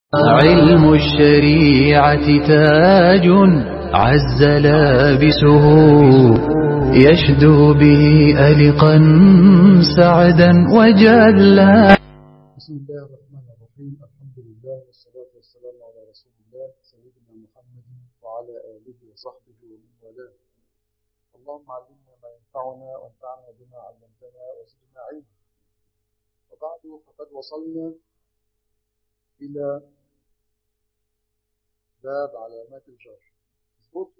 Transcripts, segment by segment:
علم الشريعة تاج عز لابسه يشدو به ألقا سعدا وجلا بسم الله الرحمن الرحيم الحمد لله والصلاة والسلام على رسول الله سيدنا محمد وعلى آله وصحبه ومن والاه اللهم علمنا ما ينفعنا وانفعنا بما علمتنا وزدنا علما وبعد فقد وصلنا إلى باب علامات الجر مظبوط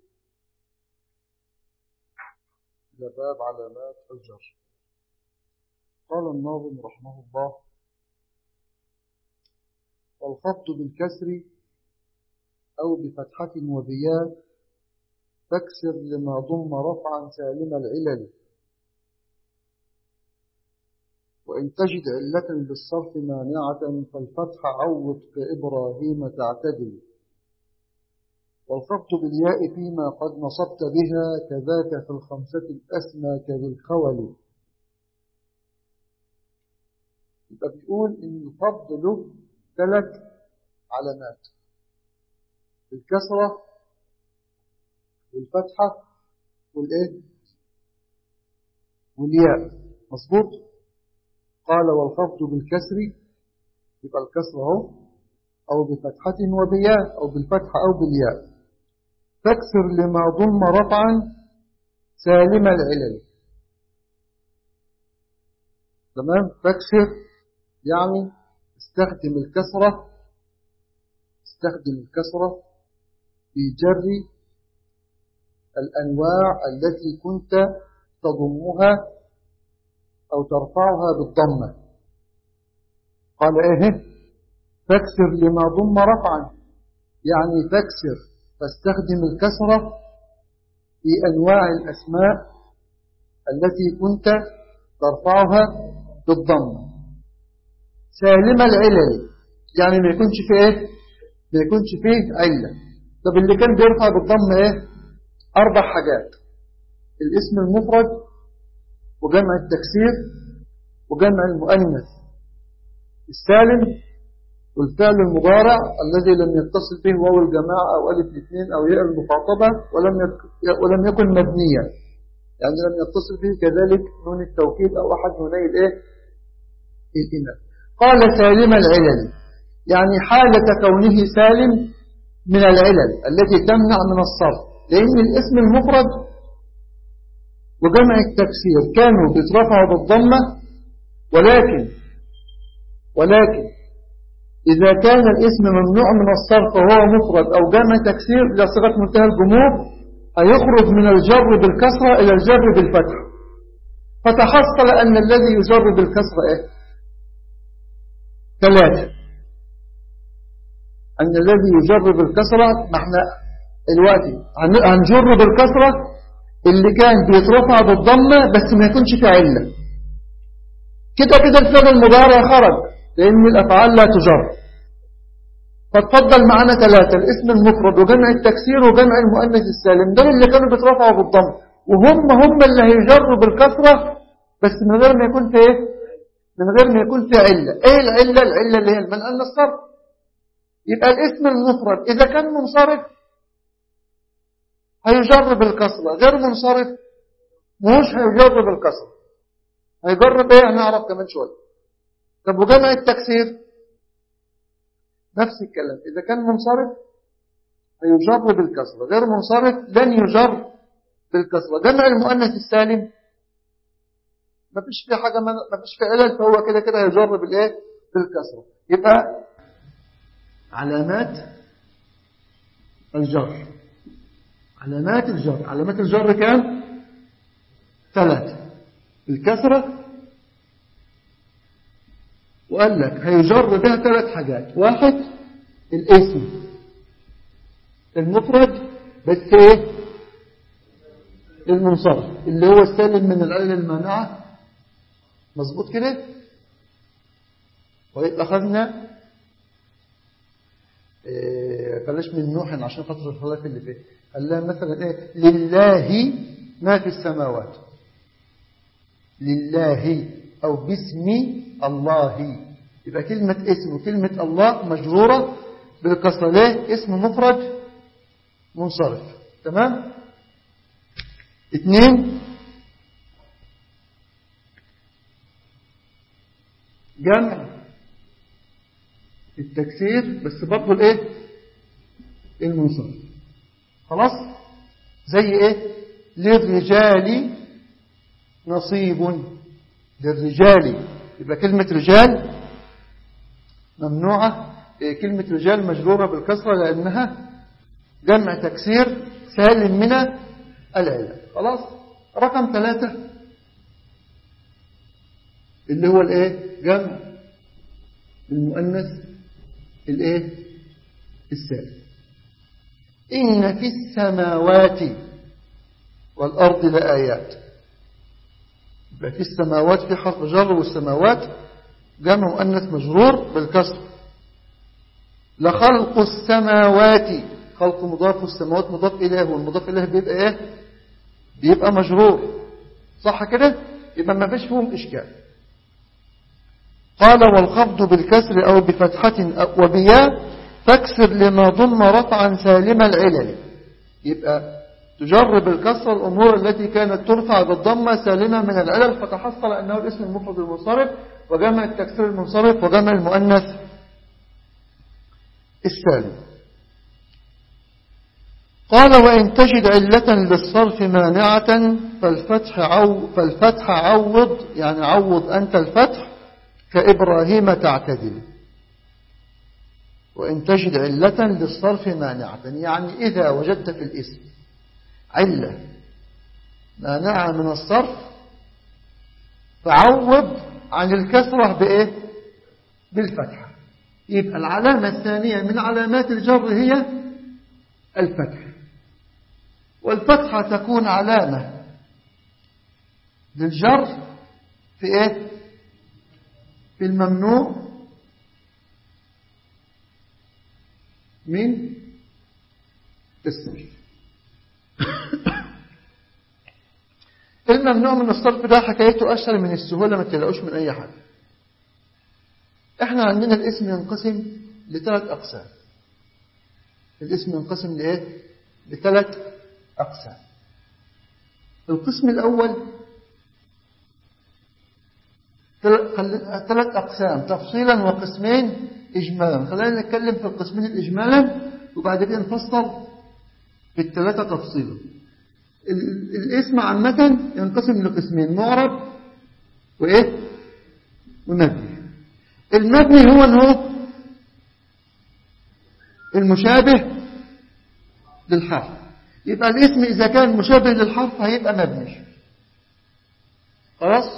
إلى باب علامات الجر قال الناظم رحمه الله والخفض بالكسر أو بفتحة وبياء تكسر لما ضم رفعا سالم العلل وإن تجد علة بالصرف مانعة فالفتح عوض كإبراهيم تعتدل والخفض بالياء فيما قد نصبت بها كذاك في الخمسة الأسمى كذي الخول يبقى بيقول إن الخفض له ثلاث علامات الكسرة والفتحة والإيه والياء مظبوط قال والخفض بالكسر يبقى الكسر اهو أو بفتحة وبياء أو بالفتحة أو بالياء تكسر لما ضم رفعا سالم العلل تمام تكسر يعني استخدم الكسرة استخدم الكسرة في جر الأنواع التي كنت تضمها أو ترفعها بالضمة قال إيه تكسر لما ضم رفعا يعني تكسر فاستخدم الكسرة في أنواع الأسماء التي كنت ترفعها بالضمة سالم العلل يعني ما يكونش فيه ايه ما يكونش فيه علة طب اللي كان بيرفع بالضم ايه اربع حاجات الاسم المفرد وجمع التكسير وجمع المؤنث السالم والفعل المضارع الذي لم يتصل به واو الجماعة او الف الاثنين او ياء المخاطبة ولم يك... ولم يكن مبنيا يعني لم يتصل به كذلك نون التوكيد او احد نوني الايه الاناث قال سالم العلل يعني حالة كونه سالم من العلل التي تمنع من الصرف لأن الاسم المفرد وجمع التكسير كانوا بيترفعوا بالضمة ولكن ولكن إذا كان الاسم ممنوع من الصرف وهو مفرد أو جمع تكسير إلى صيغة منتهى الجمهور هيخرج من الجر بالكسرة إلى الجر بالفتح فتحصل أن الذي يجر بالكسرة إيه؟ ثلاثة أن الذي يجر بالكسرة ما احنا دلوقتي هنجر بالكسرة اللي كان بيترفع بالضمة بس ما يكونش في علة كده كده الفعل المضارع خرج لأن الأفعال لا تجر فتفضل معنا ثلاثة الاسم المفرد وجمع التكسير وجمع المؤنث السالم دول اللي كانوا بيترفعوا بالضمة وهم هم اللي هيجروا بالكسرة بس من غير ما يكون في ايه من غير ما يكون في علة ايه العلة العلة اللي هي المنع من الصرف يبقى الاسم المفرد اذا كان منصرف هيجر بالكسرة غير منصرف مش هيجر بالكسرة هيجر بايه هنعرف كمان شوية طب وجمع التكسير نفس الكلام اذا كان منصرف هيجر بالكسرة غير منصرف لن يجر بالكسرة جمع المؤنث السالم ما فيش في حاجة ما فيش في علل فهو كده كده يجر بالايه بالكسرة يبقى علامات الجر علامات الجر علامات الجر كام ثلاثة الكسرة وقال لك هيجر بها ثلاث حاجات واحد الاسم المفرد بس ايه المنصرف اللي هو السالم من العلل المانعه مظبوط كده ويبقى أخذنا إيه بلاش من نوح عشان خاطر الخلاف اللي فيه قال مثلا ايه لله ما في السماوات لله أو باسم الله يبقى كلمة اسم وكلمة الله مجرورة بالكسرة ليه اسم مفرد منصرف تمام اثنين جمع التكسير بس برضه الايه المنصرف خلاص زي ايه للرجال نصيب للرجال يبقى كلمة رجال ممنوعة إيه كلمة رجال مجرورة بالكسرة لأنها جمع تكسير سالم من العلة خلاص رقم ثلاثة اللي هو الايه جمع المؤنث الايه السالم إن في السماوات والأرض لآيات يبقى في السماوات في حرف جر والسماوات جمع مؤنث مجرور بالكسر لخلق السماوات خلق مضاف والسماوات مضاف إليه والمضاف إليه بيبقى إيه بيبقى مجرور صح كده يبقى ما فيش فيهم إشكال قال والخفض بالكسر أو بفتحة وبياء فاكسر لما ضم رفعا سالم العلل يبقى تجرب الكسر الأمور التي كانت ترفع بالضمة سالمة من العلل فتحصل أنه الاسم المفرد المنصرف وجمع التكسير المنصرف وجمع المؤنث السالم قال وإن تجد علة للصرف مانعة فالفتح, عو فالفتح عوض يعني عوض أنت الفتح كإبراهيم تعتدل وإن تجد علة للصرف مانعة يعني إذا وجدت في الاسم علة مانعة من الصرف فعوض عن الكسرة بإيه بالفتحة يبقى العلامة الثانية من علامات الجر هي الفتح والفتحة تكون علامة للجر في إيه في الممنوع من الصرف الممنوع من الصرف ده حكايته أسهل من السهولة ما تلاقوش من أي حد احنا عندنا الاسم ينقسم لثلاث أقسام الاسم ينقسم لإيه؟ لثلاث أقسام القسم الأول ثلاث أقسام تفصيلا وقسمين إجمالا خلينا نتكلم في القسمين الإجمالا وبعد كده نفصل في الثلاثة تفصيلا الاسم عامة ينقسم لقسمين معرب وإيه ومبني المبني هو هو المشابه للحرف يبقى الاسم إذا كان مشابه للحرف هيبقى مبني خلاص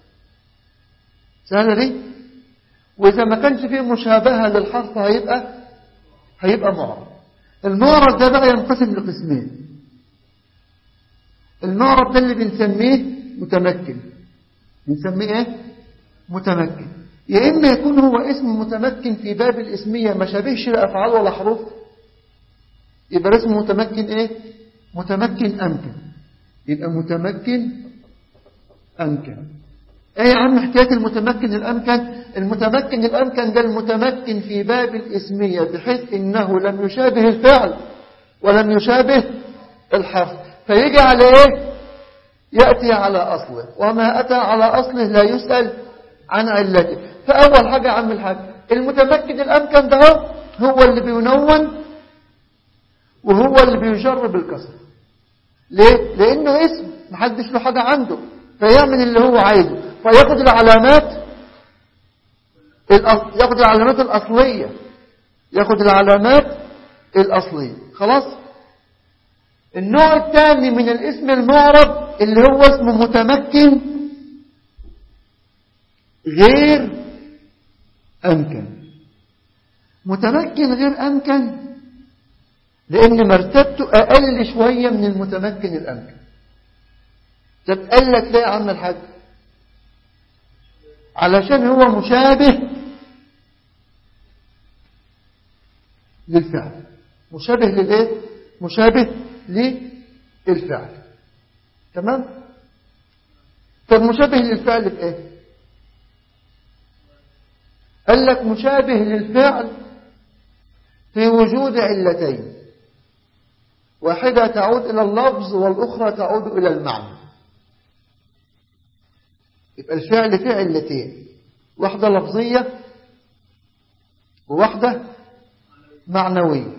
سهلة دي وإذا ما كانش فيه مشابهة للحرف هيبقى هيبقى معرب المعرب ده بقى ينقسم لقسمين المعرب ده اللي بنسميه متمكن بنسميه ايه متمكن يا إما يكون هو اسم متمكن في باب الاسمية ما شابهش لأفعال ولا حروف يبقى اسم متمكن ايه متمكن أمكن يبقى متمكن أمكن ايه يا عم حكاية المتمكن الأمكن المتمكن الأمكن ده المتمكن في باب الاسمية بحيث إنه لم يشابه الفعل ولم يشابه الحرف فيجي على ايه يأتي على أصله وما أتى على أصله لا يسأل عن علته فأول حاجة يا عم الحاج المتمكن الأمكن ده هو اللي بينون وهو اللي بيجر بالكسر ليه؟ لأنه اسم محدش له حاجة عنده فيعمل اللي هو عايزه فياخد العلامات ياخد العلامات الأصلية ياخد العلامات الأصلية خلاص النوع الثاني من الاسم المعرب اللي هو اسمه متمكن غير أمكن متمكن غير أمكن لأن مرتبته أقل شوية من المتمكن الأمكن طب قال لك ليه يا عم الحاج علشان هو مشابه للفعل مشابه للايه مشابه للفعل تمام طب مشابه للفعل بايه قال لك مشابه للفعل في وجود علتين واحدة تعود إلى اللفظ والأخرى تعود إلى المعنى يبقى الفعل فيه علتين واحدة لفظية وواحدة معنوية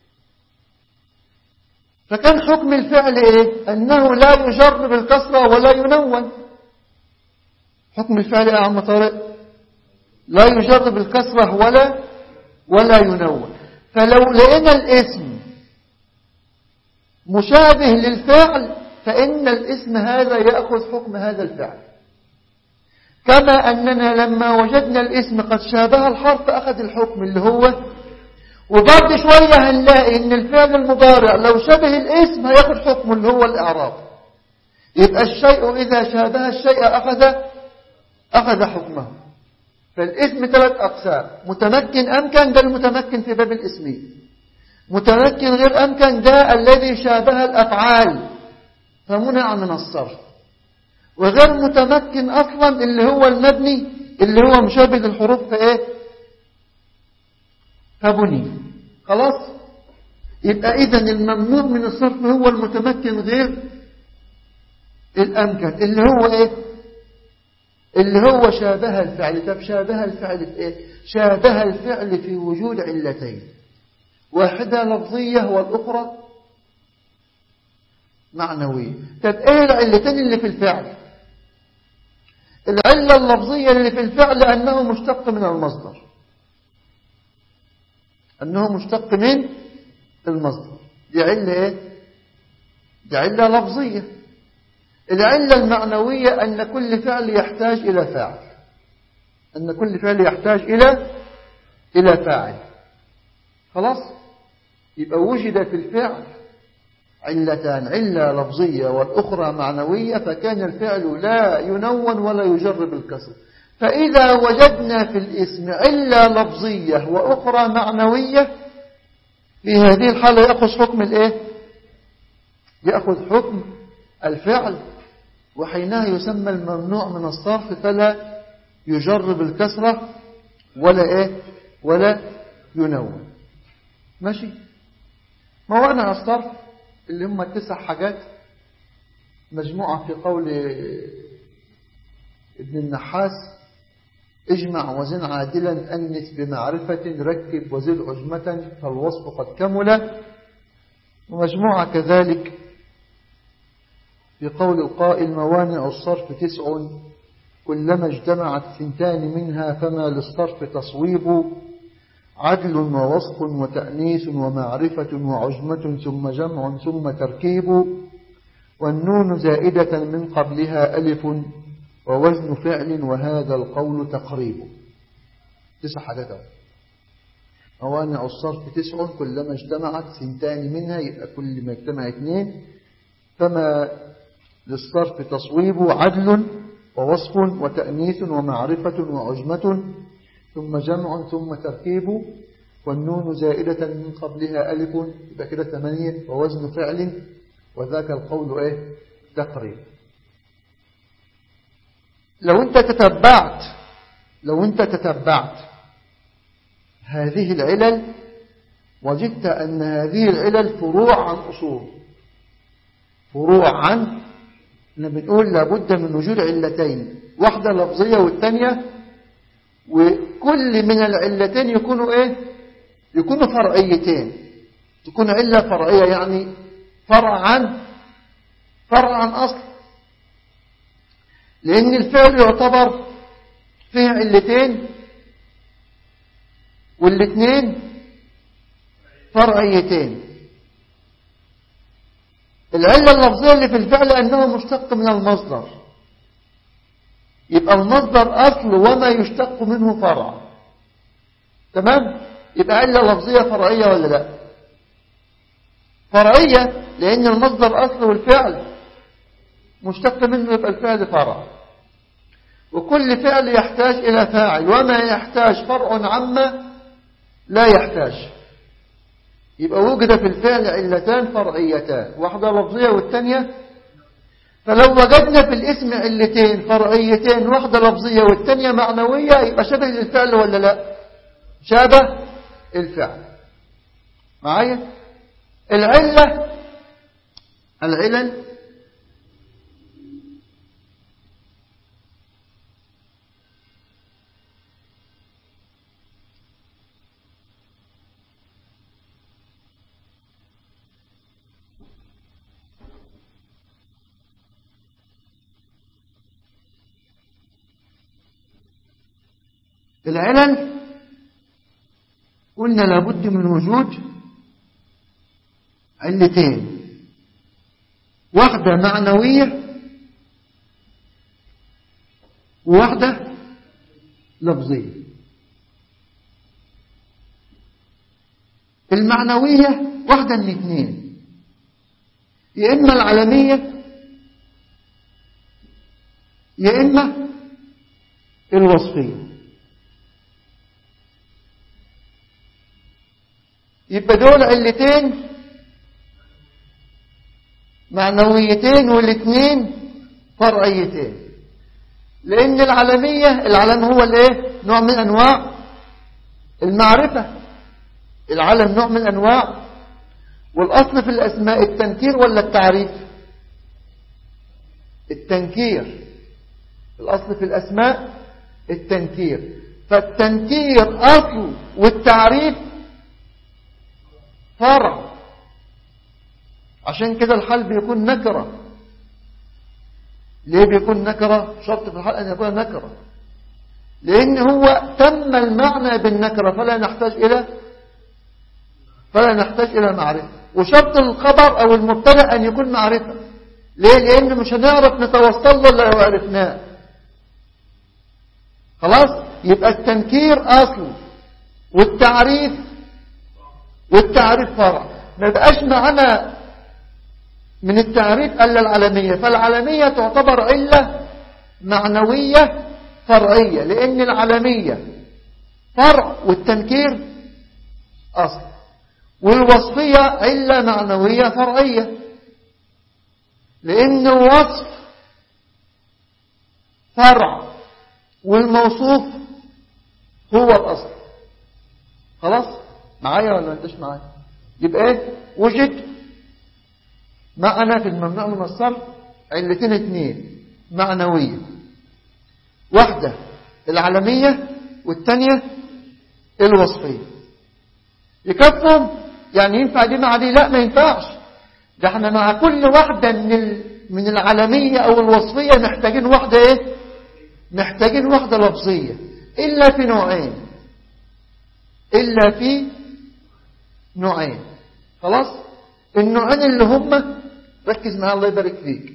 فكان حكم الفعل إيه؟ أنه لا يجر بالكسرة ولا ينون حكم الفعل يا عم طارق لا يجر بالكسرة ولا ولا ينون فلو لقينا الاسم مشابه للفعل فإن الاسم هذا يأخذ حكم هذا الفعل كما أننا لما وجدنا الاسم قد شابه الحرف أخذ الحكم اللي هو وبعد شوية هنلاقي ان الفعل المضارع لو شبه الاسم هياخد حكم اللي هو الإعراب يبقى الشيء إذا شابه الشيء أخذ أخذ حكمه فالاسم ثلاث أقسام متمكن أمكن ده المتمكن في باب الاسمية متمكن غير أمكن ده الذي شابه الأفعال فمنع من الصرف وغير متمكن أصلا اللي هو المبني اللي هو مشابه الحروف في إيه فبني خلاص يبقى إذا الممنوع من الصرف هو المتمكن غير الأمكن اللي هو إيه اللي هو شابه الفعل طب شابه الفعل في إيه شابه الفعل في وجود علتين واحدة لفظية والأخرى معنوية طب إيه العلتين اللي في الفعل العلة اللفظية اللي في الفعل أنه مشتق من المصدر أنه مشتق من المصدر دي علة إيه دي علة لفظية العلة المعنوية أن كل فعل يحتاج إلى فاعل أن كل فعل يحتاج إلى إلى فاعل خلاص يبقى وجد في الفعل علتان علة لفظية والأخرى معنوية فكان الفعل لا ينون ولا يجر بالكسر فإذا وجدنا في الاسم علة لفظية وأخرى معنوية في هذه الحالة يأخذ حكم الإيه؟ يأخذ حكم الفعل وحينها يسمى الممنوع من الصرف فلا يجر بالكسرة ولا إيه؟ ولا ينون ماشي موانع الصرف اللي هم التسع حاجات مجموعة في قول ابن النحاس اجمع وزن عادلا أنس بمعرفة ركب وزل عجمة فالوصف قد كمل ومجموعة كذلك في قول القائل موانع الصرف تسع كلما اجتمعت ثنتان منها فما للصرف تصويب عدل ووصف وتأنيس ومعرفة وعجمة ثم جمع ثم تركيب والنون زائدة من قبلها ألف ووزن فعل وهذا القول تقريب تسع حاجات موانع الصرف تسع كلما اجتمعت ثنتان منها يبقى كل ما اجتمع اثنين فما للصرف تصويب عدل ووصف وتأنيث ومعرفة وعجمة ثم جمع ثم تركيب والنون زائدة من قبلها ألف يبقى كده ثمانية ووزن فعل وذاك القول إيه تقريب لو أنت تتبعت لو أنت تتبعت هذه العلل وجدت أن هذه العلل فروع عن أصول فروع عن احنا بنقول لابد من وجود علتين واحدة لفظية والثانية وكل من العلتين يكونوا ايه يكونوا فرعيتين تكون علة فرعية يعني فرع عن فرع عن أصل لأن الفعل يعتبر فيه علتين والاثنين فرعيتين العلة اللفظية اللي في الفعل أنه مشتق من المصدر يبقى المصدر أصل وما يشتق منه فرع تمام يبقى علة لفظية فرعية ولا لا فرعية لأن المصدر أصل والفعل مشتق منه يبقى الفعل فرع وكل فعل يحتاج إلى فاعل وما يحتاج فرع عما لا يحتاج يبقى وجد في الفعل علتان فرعيتان واحدة لفظية والثانية فلو وجدنا في الاسم علتين فرعيتين واحدة لفظية والثانية معنوية يبقى شبه الفعل ولا لا شابه الفعل معايا العلة العلل العلل قلنا لابد من وجود علتين واحدة معنوية وواحدة لفظية المعنوية واحدة من اثنين يا إما العالمية يا إما الوصفية يبقى دول علتين معنويتين والاثنين فرعيتين لأن العالمية العالم هو الايه نوع من أنواع المعرفة العالم نوع من أنواع والأصل في الأسماء التنكير ولا التعريف التنكير الأصل في الأسماء التنكير فالتنكير أصل والتعريف فرع عشان كده الحال بيكون نكرة ليه بيكون نكرة شرط في الحال أن يكون نكرة لأن هو تم المعنى بالنكرة فلا نحتاج إلى فلا نحتاج إلى معرفة وشرط الخبر أو المبتدا أن يكون معرفة ليه لأن مش هنعرف نتوصل له لو عرفناه خلاص يبقى التنكير أصل والتعريف والتعريف فرع ما بقاش معنا من التعريف إلا العالمية فالعالمية تعتبر علة معنوية فرعية لأن العالمية فرع والتنكير أصل والوصفية علة معنوية فرعية لأن الوصف فرع والموصوف هو الأصل خلاص معايا ولا انتش معايا يبقى ايه وجد معنا في الممنوع من الصرف علتين اثنين معنوية واحدة العالمية والثانية الوصفية يكفهم يعني ينفع دي مع دي لا ما ينفعش ده احنا مع كل واحدة من من العالمية او الوصفية محتاجين واحدة ايه محتاجين واحدة لفظية الا في نوعين الا في نوعين خلاص النوعين اللي هم ركز معايا الله يبارك فيك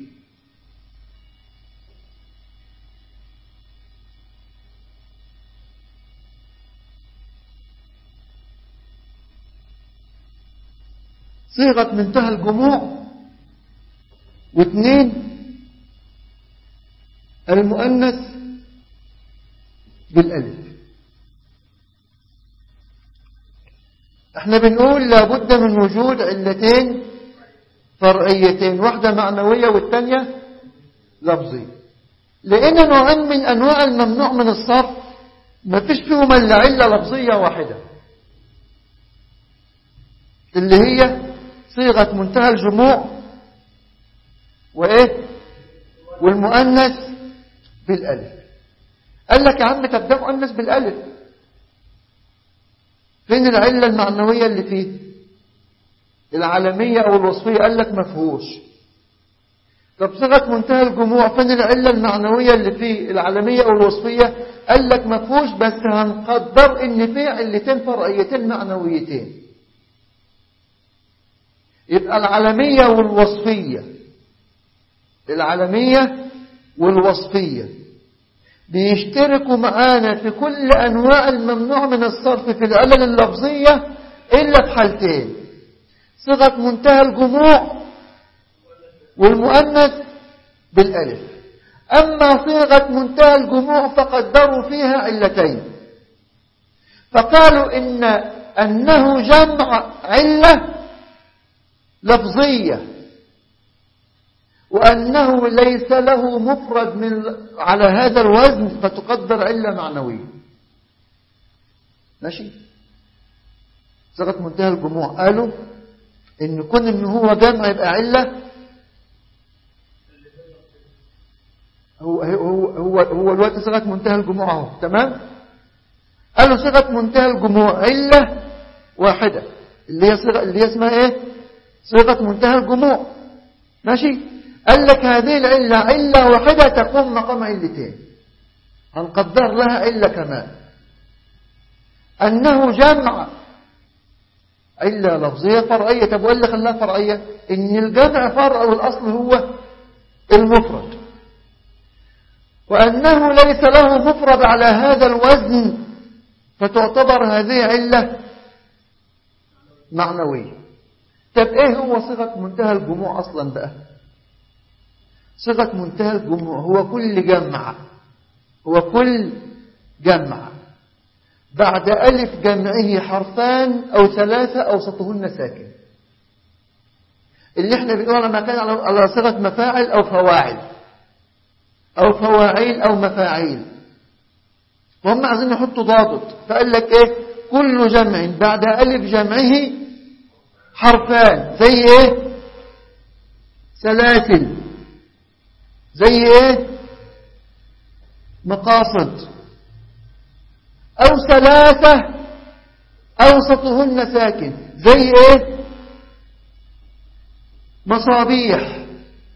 صيغة منتهى الجموع واثنين المؤنث بالألف احنا بنقول لابد من وجود علتين فرعيتين واحدة معنوية والثانية لفظية لأن نوعين من أنواع الممنوع من الصرف ما فيش فيهم إلا علة لفظية واحدة اللي هي صيغة منتهى الجموع وإيه والمؤنث بالألف قال لك يا عم طب ده مؤنث بالألف فين العلة المعنوية اللي فيه العالمية أو الوصفية قال لك مفهوش طب صيغة منتهى الجموع فين العلة المعنوية اللي فيه العالمية أو الوصفية قال لك مفهوش بس هنقدر إن فيه علتين فرعيتين معنويتين يبقى العالمية والوصفية العالمية والوصفية بيشتركوا معانا في كل أنواع الممنوع من الصرف في العلل اللفظية إلا في حالتين صيغة منتهى الجموع والمؤنث بالألف أما صيغة منتهى الجموع فقدروا فيها علتين فقالوا إن أنه جمع علة لفظية وأنه ليس له مفرد من على هذا الوزن فتقدر علة معنوية ماشي صيغة منتهى الجموع قالوا إن كون إن هو جمع يبقى علة هو هو هو هو الوقت صيغة منتهى الجموع اهو تمام قالوا صيغة منتهى الجموع علة واحدة اللي هي صيغة اللي هي اسمها ايه صيغة منتهى الجموع ماشي قال لك هذه العلة علة واحدة تقوم مقام علتين هنقدر لها علة كمان أنه جمع علة لفظية فرعية طب وإلا خلاها فرعية إن الجمع فرع والأصل هو المفرد وأنه ليس له مفرد على هذا الوزن فتعتبر هذه علة معنوية طب ايه هو صيغة منتهى الجموع اصلا بقى صيغة منتهى الجموع هو كل جمع هو كل جمع بعد ألف جمعه حرفان أو ثلاثة أو سطهن ساكن اللي احنا بنقول لما كان على صيغة مفاعل أو فواعل أو فواعيل أو مفاعيل وهم عايزين يحطوا ضابط فقال لك ايه كل جمع بعد ألف جمعه حرفان زي ايه سلاسل زي ايه مقاصد او ثلاثة اوسطهن ساكن زي ايه مصابيح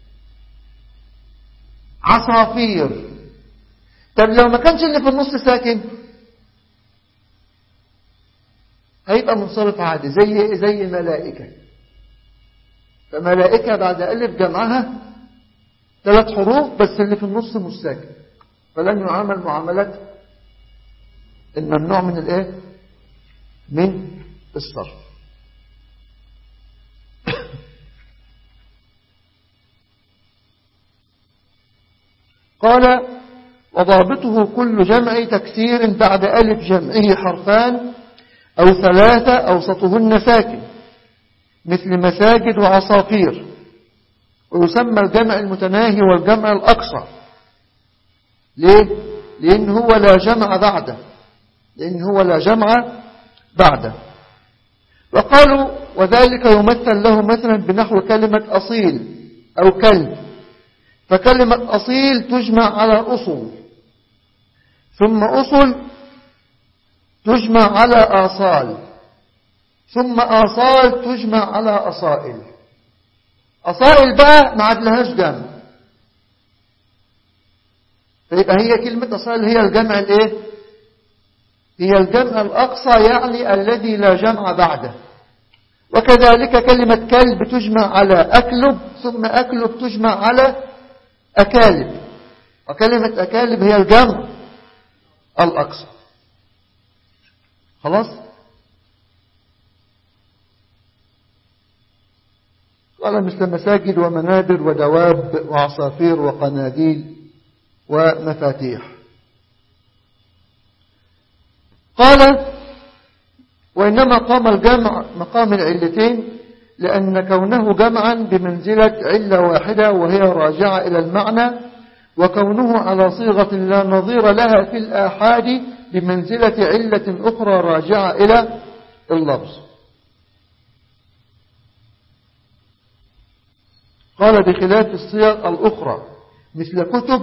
عصافير طب لو ما كانش اللي في النص ساكن هيبقى منصرف عادي زي زي ملائكة فملائكة بعد ألف جمعها ثلاث حروف بس اللي في النص مش ساكن فلن يعامل معاملات الممنوع من الايه من الصرف قال وضابطه كل جمع تكسير بعد ألف جمعه حرفان أو ثلاثة أوسطهن ساكن مثل مساجد وعصافير ويسمى الجمع المتناهي والجمع الأقصى ليه؟ لأن هو لا جمع بعده لأن هو لا جمع بعده وقالوا وذلك يمثل له مثلا بنحو كلمة أصيل أو كلب فكلمة أصيل تجمع على أصل ثم أصل تجمع على آصال ثم آصال تجمع على أصائل أصائل بقى ما عدلهاش جمع فيبقى هي كلمة أصائل هي الجمع الايه هي الجمع الأقصى يعني الذي لا جمع بعده وكذلك كلمة كلب تجمع على أكلب ثم أكلب تجمع على أكالب وكلمة أكالب هي الجمع الأقصى خلاص قال مثل مساجد ومنابر ودواب وعصافير وقناديل ومفاتيح قال وإنما قام الجمع مقام العلتين لأن كونه جمعا بمنزلة علة واحدة وهي راجعة إلى المعنى وكونه على صيغة لا نظير لها في الآحاد بمنزلة علة أخرى راجعة إلى اللفظ قال بخلاف الصيغ الأخرى مثل كتب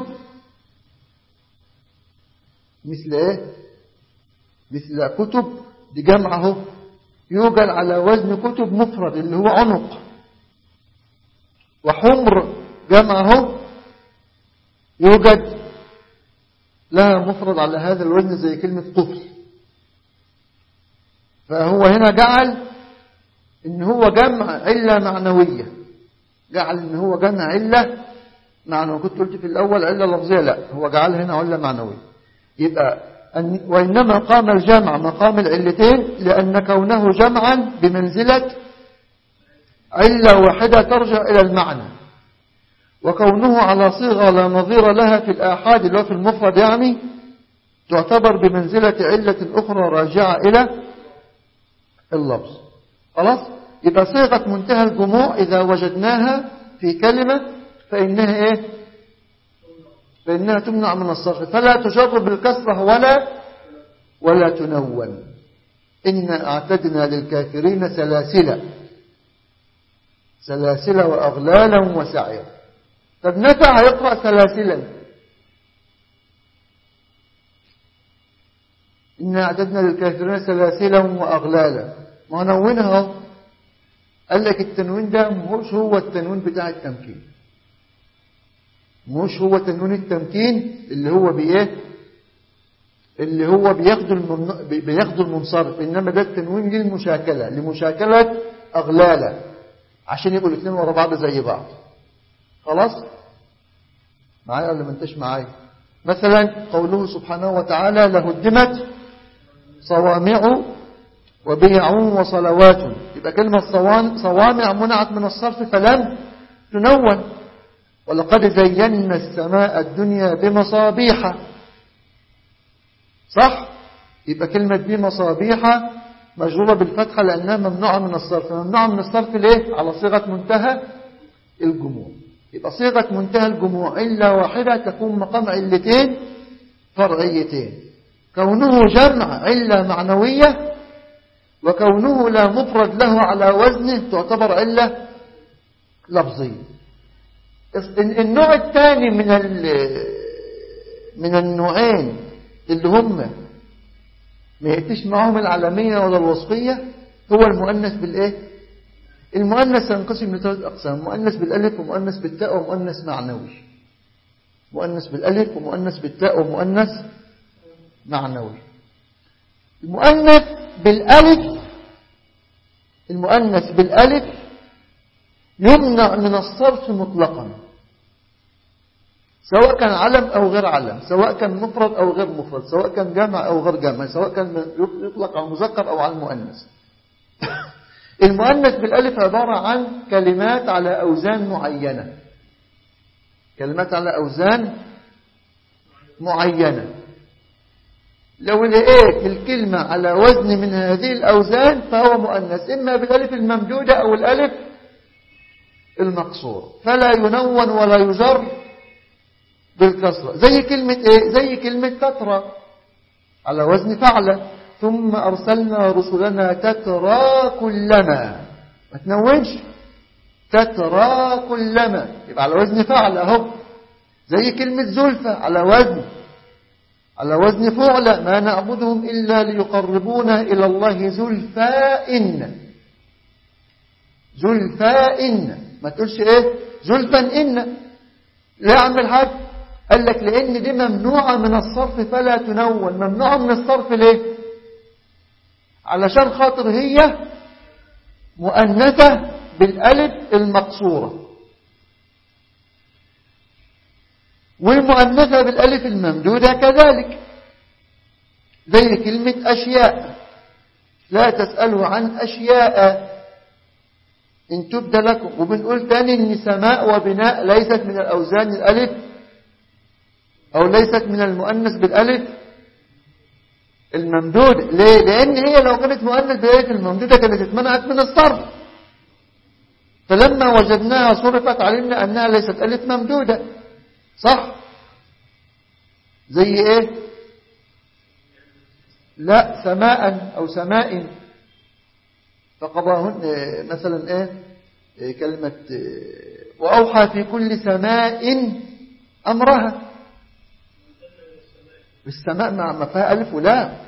مثل إيه مثل كتب دي جمعه يوجد على وزن كتب مفرد اللي هو عنق وحمر جمعه يوجد لها مفرد على هذا الوزن زي كلمة طفل فهو هنا جعل ان هو جمع علة معنوية جعل ان هو جمع علة معنوية كنت قلت في الاول علة لفظية لا هو جعل هنا علة معنوية يبقى أن وإنما قام الجمع مقام العلتين لأن كونه جمعا بمنزلة علة واحدة ترجع إلى المعنى وكونه على صيغة لا نظير لها في الآحاد اللي هو في المفرد يعني تعتبر بمنزلة علة أخرى راجعة إلى اللفظ خلاص يبقى صيغة منتهى الجموع إذا وجدناها في كلمة فإنها إيه فإنها تمنع من الصرف فلا تجر بالكسرة ولا ولا تنون إنا أعتدنا للكافرين سلاسل سلاسل وأغلالا وسعيرا طب نفع يقرأ سلاسلا إنا أعتدنا للكافرين سلاسلا وأغلالا ما نونها قال لك التنوين ده مش هو التنوين بتاع التمكين مش هو تنوين التمكين اللي هو بإيه اللي هو بياخد الممن... بياخد المنصرف إنما ده التنوين للمشاكلة لمشاكلة أغلالة عشان يبقوا الاثنين ورا بعض زي بعض خلاص معايا ولا ما انتش معايا مثلا قوله سبحانه وتعالى لهدمت صوامع وبيع وصلوات يبقى كلمة صوامع منعت من الصرف فلم تنون ولقد زينا السماء الدنيا بمصابيح صح يبقى كلمة بمصابيح مجرورة بالفتحة لأنها ممنوعة من الصرف ممنوعة من الصرف ليه على صيغة منتهى الجموع يبقى صيغة منتهى الجموع إلا واحدة تكون مقام علتين فرعيتين كونه جمع علة معنوية وكونه لا مفرد له على وزنه تعتبر علة لفظية النوع الثاني من من النوعين اللي هم ما يأتيش معهم العالمية ولا الوصفية هو المؤنث بالإيه المؤنث ينقسم لثلاث أقسام مؤنث بالألف ومؤنث بالتاء ومؤنث معنوي مؤنث بالألف ومؤنث بالتاء ومؤنث معنوي المؤنث بالألف المؤنث بالألف يمنع من الصرف مطلقا سواء كان علم أو غير علم سواء كان مفرد أو غير مفرد سواء كان جمع أو غير جمع سواء كان يطلق على المذكر أو على المؤنث المؤنث بالألف عبارة عن كلمات على أوزان معينة كلمات على أوزان معينة لو لقيت الكلمة على وزن من هذه الأوزان فهو مؤنث إما بالألف الممدودة أو الألف المقصور فلا ينون ولا يجر بالكسرة زي كلمة إيه؟ زي كلمة تترى على وزن فعلة ثم أرسلنا رسلنا تترى كلما ما تنونش تترى كلما يبقى على وزن فعلة اهو زي كلمة زلفة على وزن على وزن فعلة ما نعبدهم إلا ليقربونا إلى الله زلفاء زلفاء ما تقولش إيه زلفا إن لا يعمل حاجة قال لك لأن دي ممنوعة من الصرف فلا تنون ممنوعة من الصرف ليه علشان خاطر هي مؤنثة بالألف المقصورة والمؤنثة بالألف الممدودة كذلك زي كلمة أشياء لا تسألوا عن أشياء إن تبد لكم وبنقول تاني إن سماء وبناء ليست من الأوزان الألف أو ليست من المؤنث بالألف الممدود ليه؟ لأن هي لو كانت مؤنث بالألف الممدودة كانت اتمنعت من الصرف فلما وجدناها صرفت علمنا أنها ليست ألف ممدودة صح زي ايه لا سماء او سماء فقضاهن مثلا ايه كلمة وأوحى في كل سماء أمرها السماء ما فيها ألف ولام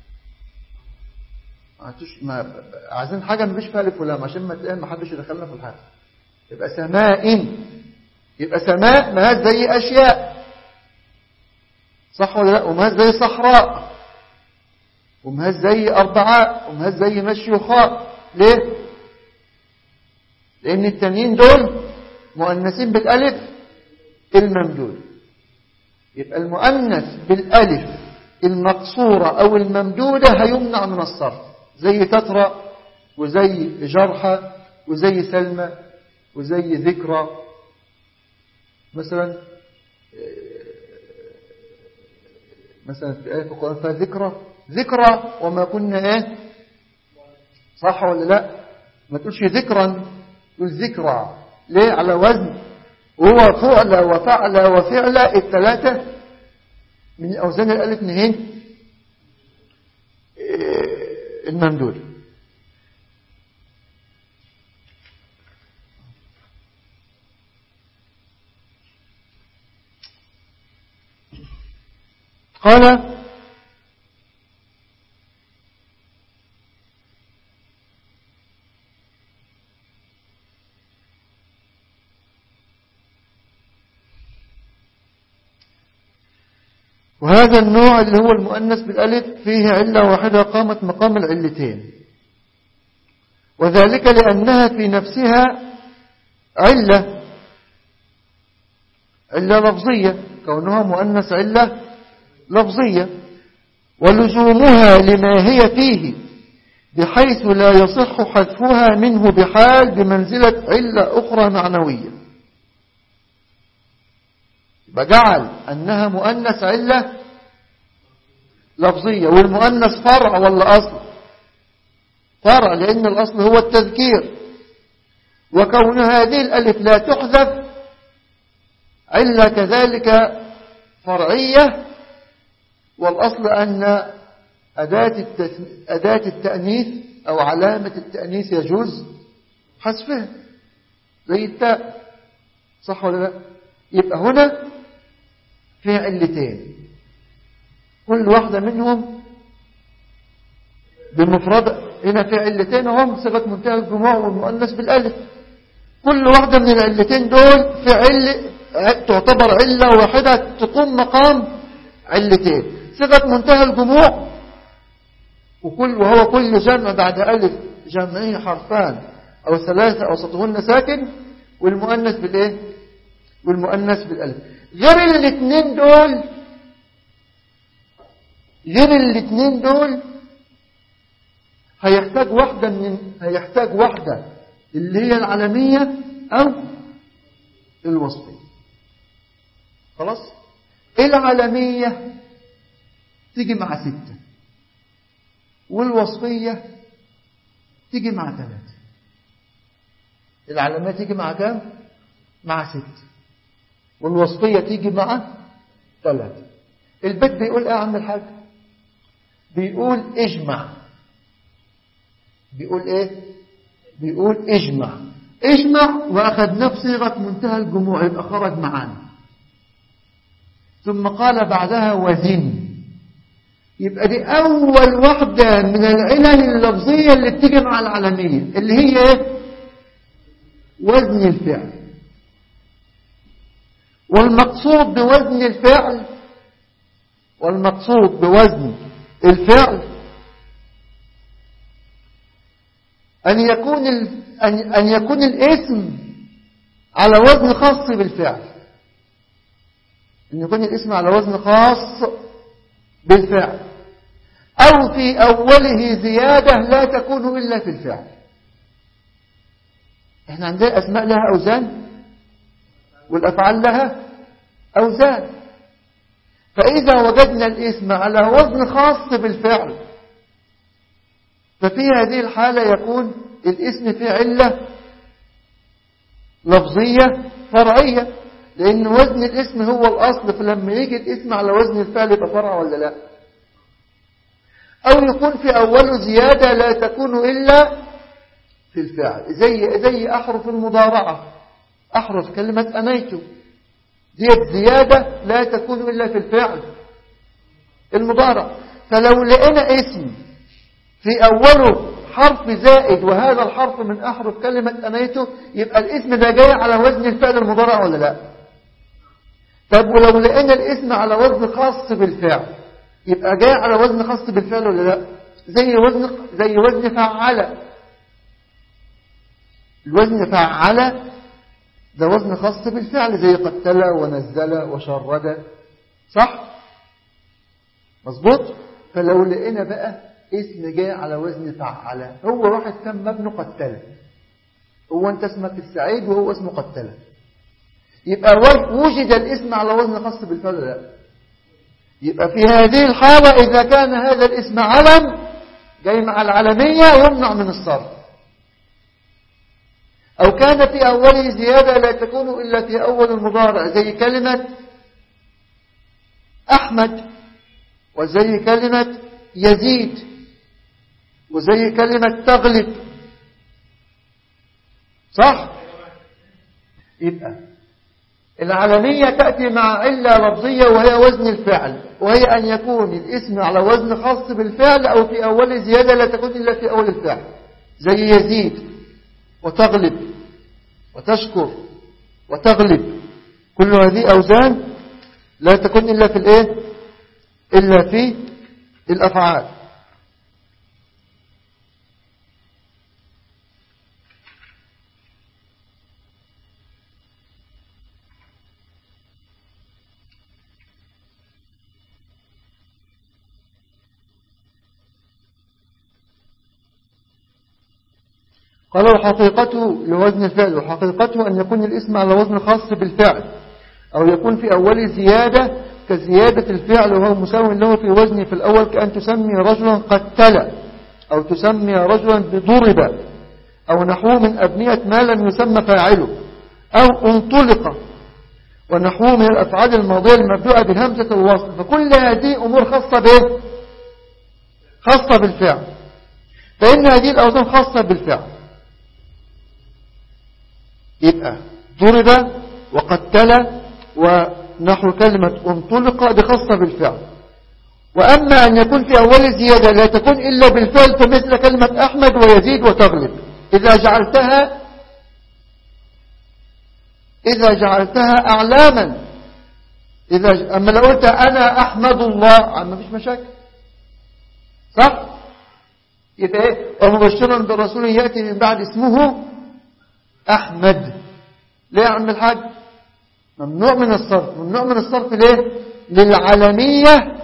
ما عايزين حاجة ما فيش فيها ألف ولام عشان ما تلاقي ما حدش يدخلنا في الحاجة يبقى سماء يبقى سماء ما زي أشياء صح ولا لا وما زي صحراء وما زي أربعاء وما زي مشيخاء ليه لأن التانيين دول مؤنثين بالألف الممدود يبقى المؤنث بالألف المقصورة أو الممدودة هيمنع من الصرف زي تترى وزي جرحى وزي سلمى وزي ذكرى مثلا مثلا في آية في القرآن فيها ذكرى ذكرى وما كنا ايه صح ولا لا ما تقولش ذكرا تقول ذكرى ليه على وزن وهو فعل وفعل وفعل الثلاثة من أوزان الألف نهين الممدود قال وهذا النوع اللي هو المؤنث بالألف فيه علة واحدة قامت مقام العلتين وذلك لأنها في نفسها علة علة لفظية كونها مؤنث علة لفظية ولزومها لما هي فيه بحيث لا يصح حذفها منه بحال بمنزلة علة أخرى معنوية بجعل أنها مؤنث علة لفظية والمؤنث فرع ولا أصل فرع لأن الأصل هو التذكير وكون هذه الألف لا تحذف علة كذلك فرعية والأصل أن أداة, أداة التأنيث أو علامة التأنيث يجوز حذفها زي التاء صح ولا لا يبقى هنا فيها علتين كل واحدة منهم بالمفرد هنا في علتين هم صيغة منتهى الجموع والمؤنث بالالف كل واحدة من العلتين دول في عل تعتبر علة واحدة تقوم مقام علتين صيغة منتهى الجموع وكل وهو كل جمع بعد ألف جمعيه حرفان أو ثلاثة أو سطهن ساكن والمؤنث بالإيه والمؤنث بالألف غير الاثنين دول غير الاثنين دول هيحتاج واحدة من هيحتاج واحدة اللي هي العالمية أو الوصفية خلاص العالمية تيجي مع ستة والوصفية تيجي مع ثلاثة العلامية تيجي مع كام مع ستة والوصفية تيجي مع ثلاثة البيت بيقول ايه يا عم الحاج بيقول اجمع بيقول ايه بيقول اجمع اجمع واخذناه بصيغه منتهى الجموع يبقى خرج معانا ثم قال بعدها وزن يبقى دي اول واحده من العلل اللفظيه اللي بتيجي مع العالميه اللي هي ايه وزن الفعل والمقصود بوزن الفعل والمقصود بوزن الفعل أن يكون ال... أن... أن يكون الاسم على وزن خاص بالفعل أن يكون الاسم على وزن خاص بالفعل أو في أوله زيادة لا تكون إلا في الفعل احنا عندنا أسماء لها أوزان والأفعال لها أوزان فإذا وجدنا الاسم على وزن خاص بالفعل ففي هذه الحالة يكون الاسم في علة لفظية فرعية لأن وزن الاسم هو الأصل فلما يجي الاسم على وزن الفعل يبقى فرع ولا لا أو يكون في أوله زيادة لا تكون إلا في الفعل زي, زي أحرف المضارعة أحرف كلمة أنيت ديت زيادة لا تكون إلا في الفعل المضارع فلو لقينا اسم في أوله حرف زائد وهذا الحرف من أحرف كلمة أنيته يبقى الاسم ده جاي على وزن الفعل المضارع ولا لا طب ولو لقينا الاسم على وزن خاص بالفعل يبقى جاي على وزن خاص بالفعل ولا لا زي وزن زي وزن فعل الوزن فعل ده وزن خاص بالفعل زي قتل ونزل وشرد صح مظبوط فلو لقينا بقى اسم جاي على وزن فعل هو واحد كان مبني قتل هو انت اسمك السعيد وهو اسمه قتل يبقى وجد الاسم على وزن خاص بالفعل لا يبقى في هذه الحالة إذا كان هذا الاسم علم جاي مع العلمية يمنع من الصرف أو كان في أوله زيادة لا تكون إلا في أول المضارع زي كلمة أحمد وزي كلمة يزيد وزي كلمة تغلب صح يبقى العلمية تأتي مع علة لفظية وهي وزن الفعل وهي أن يكون الاسم على وزن خاص بالفعل أو في أول زيادة لا تكون إلا في أول الفعل زي يزيد وتغلب وتشكر وتغلب كل هذه أوزان لا تكون إلا في الإيه إلا في الأفعال قال وحقيقته لوزن الفعل وحقيقته أن يكون الاسم على وزن خاص بالفعل أو يكون في أول زيادة كزيادة الفعل وهو مساو له في وزنه في الأول كأن تسمي رجلا قتل أو تسمي رجلا بضرب أو نحوه من أبنية ما لم يسمى فاعله أو انطلق ونحوه من الأفعال الماضية المبدوءة بهمزة الوصل فكل هذه أمور خاصة به خاصة بالفعل فإن هذه الأوزان خاصة بالفعل يبقى ضرب وقتل ونحو كلمة انطلق بخاصة بالفعل وأما أن يكون في أول زيادة لا تكون إلا بالفعل فمثل كلمة أحمد ويزيد وتغلب إذا جعلتها إذا جعلتها أعلاما إذا أما لو قلت أنا أحمد الله ما فيش مشاكل صح يبقى إيه ومبشرا برسول يأتي من بعد اسمه أحمد ليه يا عم الحاج ممنوع من الصرف ممنوع من الصرف ليه للعالمية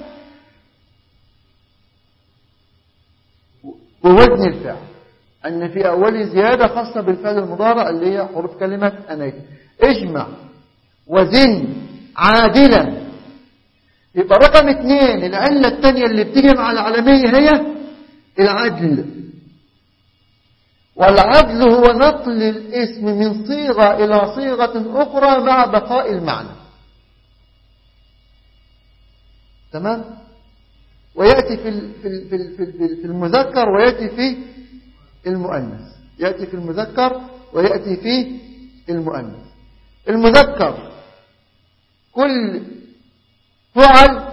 ووزن الفعل أن في أول زيادة خاصة بالفعل المضارع اللي هي حروف كلمة أنيت اجمع وزن عادلا يبقى رقم اثنين العلة الثانية اللي بتيجي مع العالمية هي العدل والعدل هو نقل الاسم من صيغة إلى صيغة أخرى مع بقاء المعنى تمام ويأتي في في في في المذكر ويأتي في المؤنث يأتي في المذكر ويأتي في المؤنث المذكر كل فعل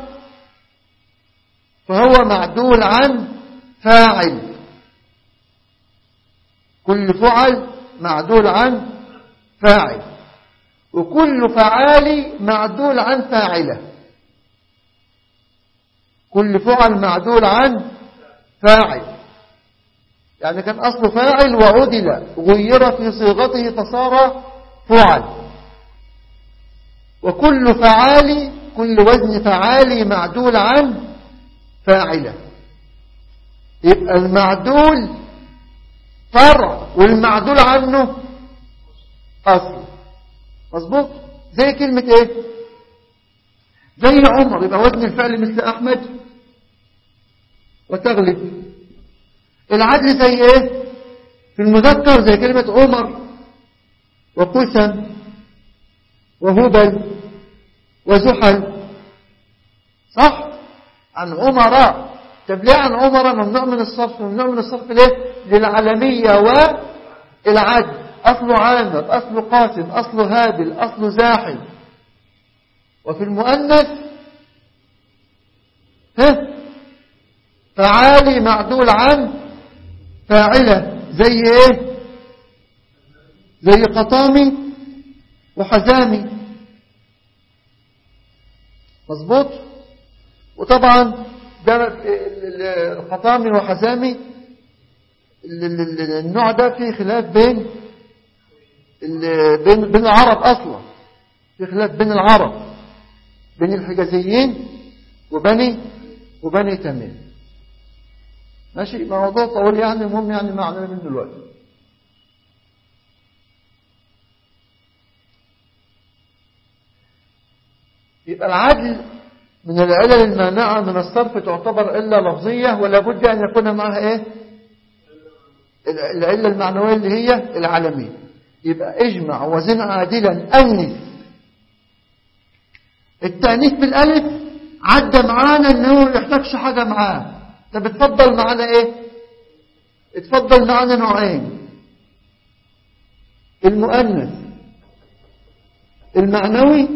فهو معدول عن فاعل كل فعل معدول عن فاعل وكل فعال معدول عن فاعلة كل فعل معدول عن فاعل يعني كان أصل فاعل وعدل غير في صيغته فصار فعل وكل فعال كل وزن فعالي معدول عن فاعلة يبقى المعدول فرع والمعدول عنه أصل مظبوط زي كلمة ايه زي عمر يبقى وزن الفعل مثل أحمد وتغلب العدل زي ايه في المذكر زي كلمة عمر وقسم وهبل وزحل صح عن عمراء طب ليه عن عمر ممنوع من الصرف ممنوع من الصرف ليه للعالمية والعدل أصل عامر أصل قاسم أصل هابل أصل زاحل وفي المؤنث ها فعالي معدول عن فاعلة زي ايه زي قطامي وحزامي مظبوط وطبعا ده القطامي وحزامي النوع ده فيه خلاف بين بين بين العرب اصلا في خلاف بين العرب بين الحجازيين وبني وبني تميم ماشي موضوع طويل يعني المهم يعني ما علينا منه دلوقتي يبقى العدل من العلل المانعة من الصرف تعتبر علة لفظية ولا بد أن يكون معها إيه العلة المعنوية اللي هي العالمية يبقى اجمع وزن عادلا أنث التأنيث بالألف عدى معانا انه ما يحتاجش حاجة معاه طب اتفضل معانا ايه اتفضل معنا نوعين المؤنث المعنوي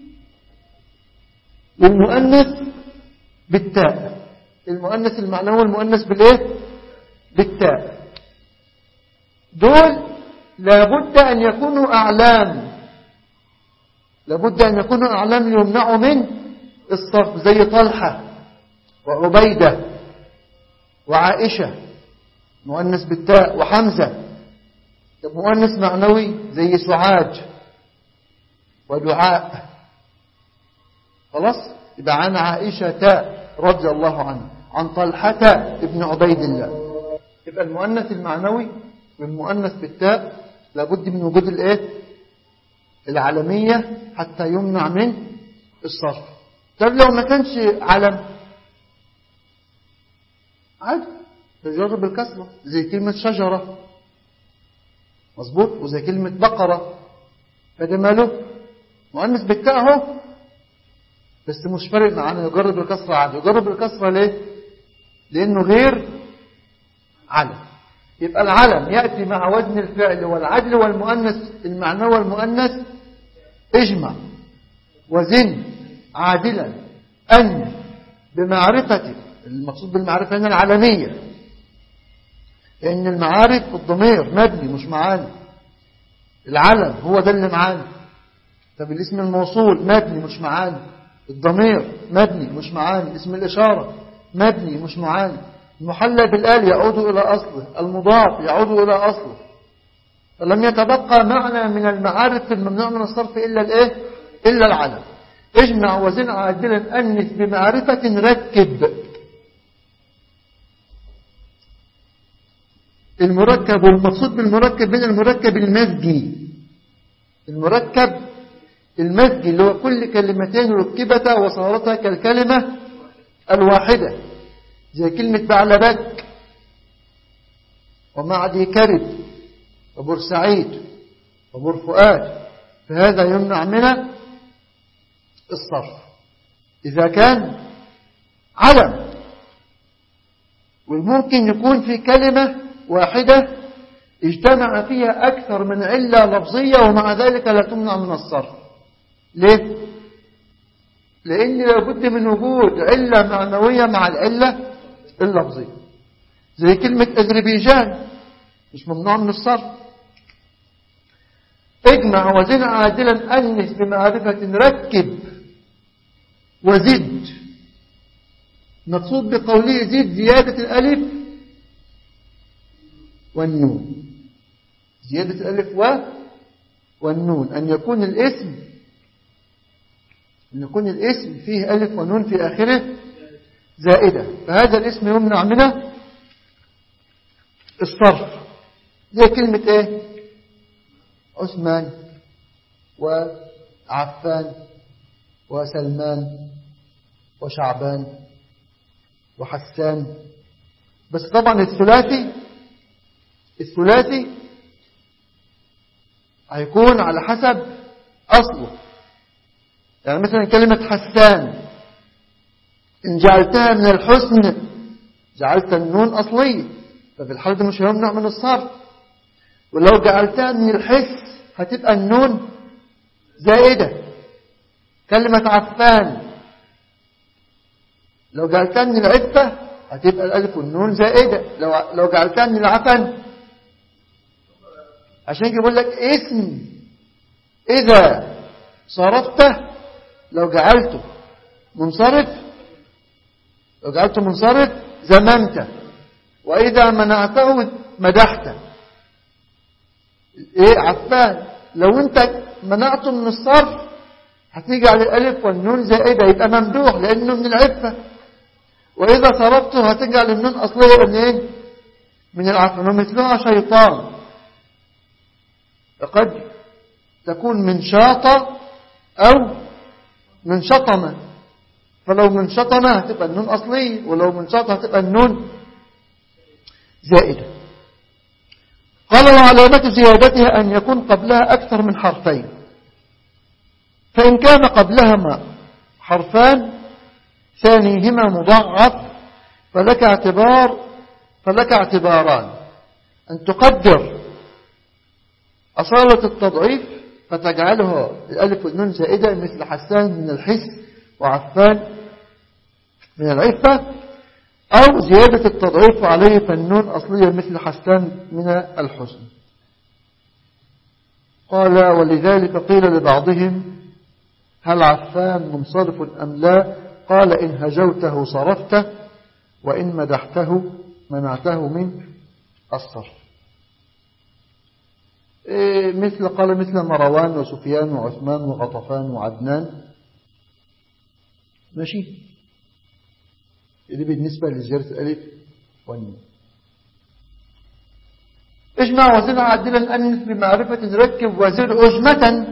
والمؤنث بالتاء المؤنث المعنوي والمؤنث بالايه بالتاء دول لابد أن يكونوا أعلام لابد أن يكونوا أعلام ليمنعوا من الصرف زي طلحة وعبيدة وعائشة مؤنث بالتاء وحمزة مؤنث معنوي زي سعاج ودعاء خلاص يبقى عن عائشة تاء رضي الله عنها عن طلحة ابن عبيد الله يبقى المؤنث المعنوي والمؤنث بالتاء لابد من وجود الايه العلمية حتى يمنع من الصرف طب لو ما كانش علم عادي تجرب بالكسرة زي كلمة شجرة مظبوط وزي كلمة بقرة فده ماله مؤنث بالتاء اهو بس مش فارق معانا يجرب الكسرة عادي يجرب الكسرة ليه لانه غير علم يبقى العلم يأتي مع وزن الفعل والعدل والمؤنث المعنى والمؤنث اجمع وزن عادلا أن بمعرفة المقصود بالمعرفة هنا العلمية لأن المعارف الضمير مبني مش معاني العلم هو ده اللي معاني طب الاسم الموصول مبني مش معاني الضمير مبني مش معاني اسم الإشارة مبني مش معاني المحلى بالآل يعود إلى أصله المضاف يعود إلى أصله فلم يتبقى معنى من المعارف الممنوع من الصرف إلا الإيه؟ إلا العلم اجمع وزن عادلا أنث بمعرفة ركب المركب والمقصود بالمركب من المركب المزجي المركب المزجي اللي هو كل كلمتين ركبتا وصارتا كالكلمة الواحدة زي كلمة بعلبك ومعدي كرب وبورسعيد وبورفؤاد فهذا يمنع من الصرف إذا كان علم والممكن يكون في كلمة واحدة اجتمع فيها أكثر من علة لفظية ومع ذلك لا تمنع من الصرف ليه؟ لأن لابد من وجود علة معنوية مع العلة اللفظية زي كلمة أذربيجان مش ممنوع من الصرف اجمع وزن عادلا أنس بمعرفة ركب وزد مقصود بقوله زد زيادة الألف والنون زيادة الألف و والنون أن يكون الاسم أن يكون الاسم فيه ألف ونون في آخره زائدة فهذا الاسم يمنع منه الصرف زي كلمة ايه عثمان وعفان وسلمان وشعبان وحسان بس طبعا الثلاثي الثلاثي هيكون على حسب أصله يعني مثلا كلمة حسان إن جعلتها من الحسن جعلت النون أصلية ففي الحالة دي مش هيمنع من الصرف ولو جعلتها من الحس هتبقى النون زائدة كلمة عفان لو جعلتها من العفة هتبقى الألف والنون زائدة لو لو جعلتها من العفن عشان كده بقول لك اسم إذا صرفته لو جعلته منصرف لو جعلته منصرف زممت وإذا منعته مدحته إيه عفان لو أنت منعته من الصرف هتيجي على الألف والنون زائدة يبقى ممدوح لأنه من العفة وإذا صرفته هتجعل النون أصلية من إيه؟ من العفن ومثلها شيطان فقد تكون من شاطة أو من شطمة فلو من شطمة هتبقى النون أصلية ولو من شاطة هتبقى النون زائدة قال وعلامة زيادتها أن يكون قبلها أكثر من حرفين فإن كان قبلهما حرفان ثانيهما مضاعف فلك اعتبار فلك اعتباران أن تقدر أصالة التضعيف فتجعلها الألف والنون زائدة مثل حسان من الحس وعفان من العفة أو زيادة التضعيف عليه فالنون أصلية مثل حسان من الحسن قال ولذلك قيل لبعضهم هل عفان منصرف أم لا قال إن هجوته صرفته وإن مدحته منعته من الصرف إيه مثل قال مثل مروان وسفيان وعثمان وغطفان وعدنان ماشي دي بالنسبة لزيارة الألف والنون اجمع وزن عدلا أنف بمعرفة ركب وزن أجمة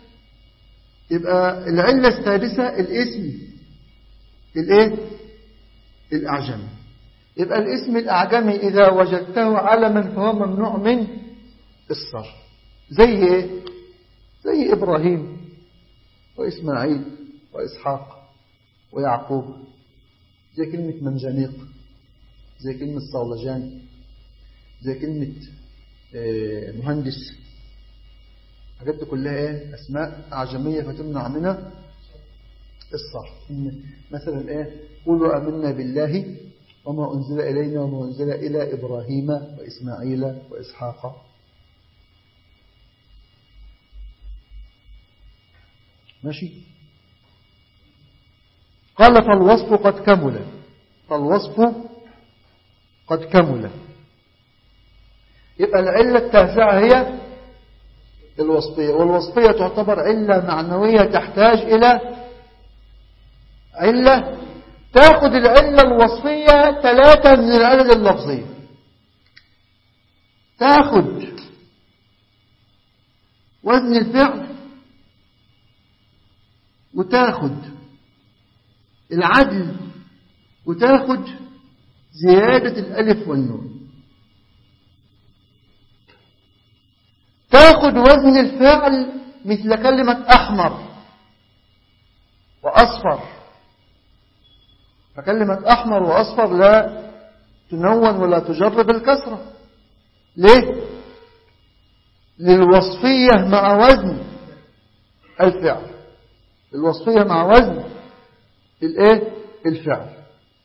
يبقى العلة السادسة الاسم الايه الأعجمي يبقى الاسم الأعجمي إذا وجدته علما فهو ممنوع من الصرف زي ايه زي إبراهيم وإسماعيل وإسحاق ويعقوب زي كلمة منجنيق زي كلمة صولجان زي كلمة مهندس حاجات دي كلها ايه اسماء اعجميه فتمنع منها الصرف مثلا ايه قولوا امنا بالله وما انزل الينا وما انزل الى ابراهيم واسماعيل واسحاق ماشي قال فالوصف قد كمل فالوصف قد كمل يبقى العلة التاسعة هي الوصفية والوصفية تعتبر علة معنوية تحتاج إلى علة تأخذ العلة الوصفية ثلاثة من العلل اللفظية تأخذ وزن الفعل وتأخذ العدل وتأخذ زيادة الألف والنون تاخد وزن الفعل مثل كلمة أحمر وأصفر فكلمة أحمر وأصفر لا تنون ولا تجر بالكسرة ليه؟ للوصفية مع وزن الفعل الوصفية مع وزن الايه الفعل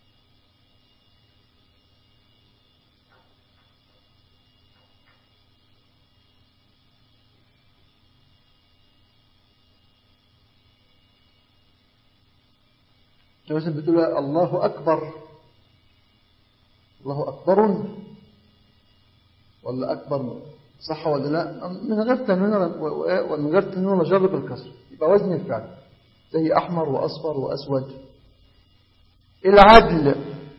مثلا بتقول الله أكبر الله أكبر ولا أكبر صح ولا لا من غير تنوين ومن غير تنوين ولا جر بالكسر يبقى وزن الفعل زي أحمر وأصفر وأسود العدل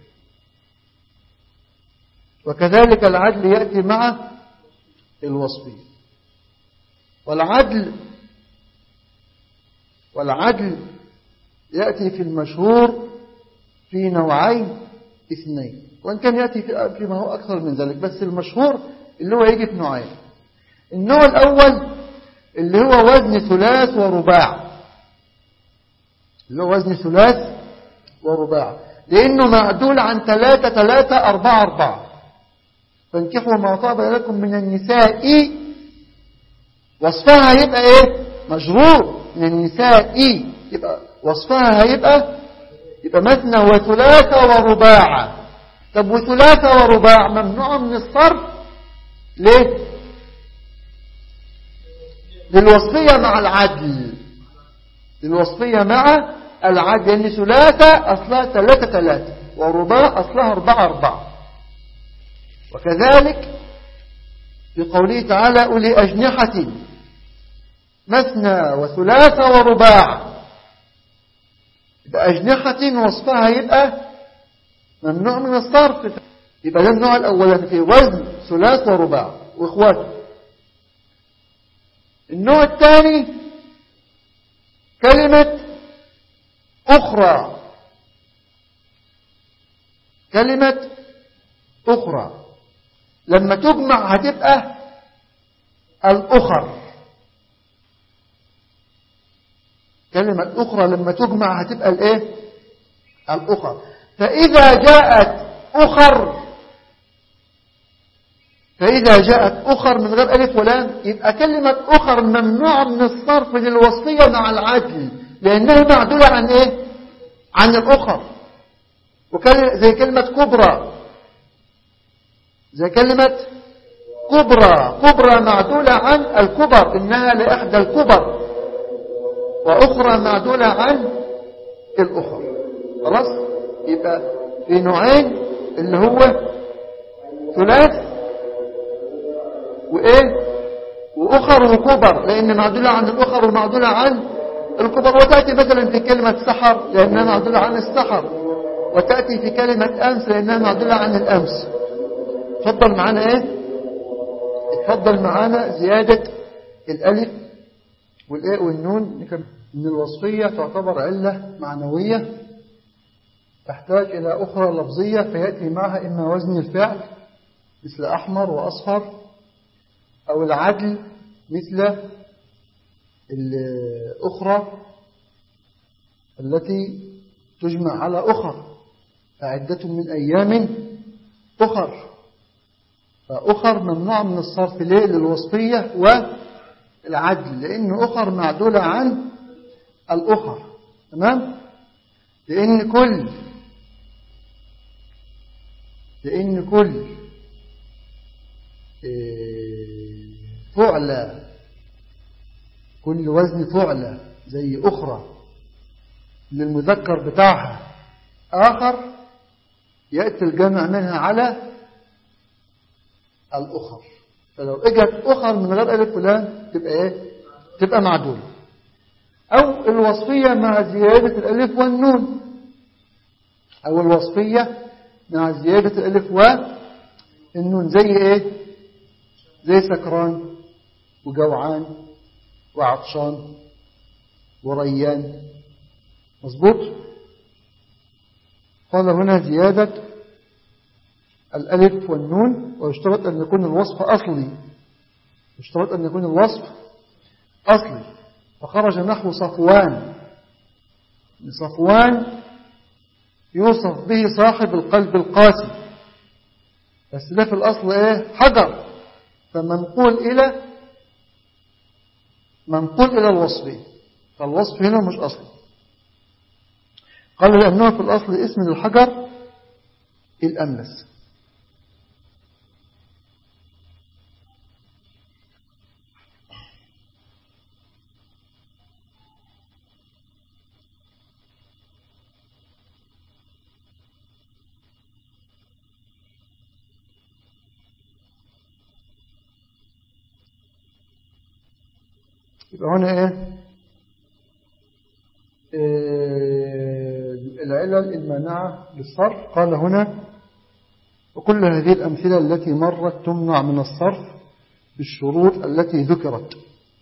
وكذلك العدل يأتي مع الوصفية والعدل والعدل يأتي في المشهور في نوعين اثنين وإن كان يأتي فيما هو أكثر من ذلك بس المشهور اللي هو يجي في نوعين النوع الأول اللي هو وزن ثلاث ورباع اللي هو وزن ثلاث ورباع لأنه معدول عن ثلاثة ثلاثة أربعة أربعة فانكحوا ما طاب لكم من النساء وصفها هيبقى ايه مجرور من النساء يبقى وصفها هيبقى يبقى مثنى وثلاثة ورباع طب وثلاثة ورباع ممنوع من الصرف ليه للوصفية مع العدل للوصفية مع العدل لأن يعني ثلاثة أصلها ثلاثة ثلاثة ورباع أصلها أربعة أربعة وكذلك في قوله تعالى أولي أجنحة مثنى وثلاثة ورباع بأجنحة وصفها يبقى ممنوع من الصرف يبقى ده النوع الأولاني في وزن ثلاث ورباع وإخواته النوع الثاني كلمة أخرى كلمة أخرى لما تجمع هتبقى الأخر كلمة أخرى لما تجمع هتبقى الإيه الأخر فإذا جاءت أخر فإذا جاءت أخر من غير ألف ولام يبقى كلمة أخر ممنوع من الصرف للوصفية مع العدل لأنها معدولة عن إيه؟ عن الأخر زي كلمة كبرى زي كلمة كبرى كبرى معدولة عن الكبر إنها لإحدى الكبر وأخرى معدولة عن الأخر خلاص يبقى في نوعين اللي هو ثلاث وإيه وأخر وكبر لأن معدولة عن الأخر ومعدولة عن الكبر وتأتي مثلا في كلمة سحر لأنها معدولة عن السحر وتأتي في كلمة أمس لأنها معدولة عن الأمس تفضل معانا إيه تفضل معانا زيادة الألف والإيه والنون من الوصفية تعتبر علة معنوية تحتاج إلى أخرى لفظية فيأتي معها إما وزن الفعل مثل أحمر وأصفر أو العدل مثل الأخرى التي تجمع على أخر فعدة من أيام أخر فأخر ممنوع من الصرف ليه للوصفية والعدل لأن أخر معدولة عن الأخر تمام لأن كل لأن كل فعلة كل وزن فعلة زي أخرى للمذكر بتاعها آخر يأتي الجمع منها على الأخر فلو اجت أخر من غير ألف فلان تبقى إيه؟ تبقى معدولة أو الوصفية مع زيادة الألف والنون أو الوصفية مع زيادة الألف والنون زي إيه؟ زي سكران وجوعان وعطشان وريان مظبوط قال هنا زيادة الألف والنون ويشترط أن يكون الوصف أصلي يشترط أن يكون الوصف أصلي فخرج نحو صفوان صفوان يوصف به صاحب القلب القاسي بس ده في الأصل إيه حجر فمنقول إلى منقول إلى الوصف فالوصف هنا مش أصلي قال لأنه في الأصل اسم الحجر الأملس يبقى هنا ايه, إيه العلل المانعة للصرف قال هنا وكل هذه الأمثلة التي مرت تمنع من الصرف بالشروط التي ذكرت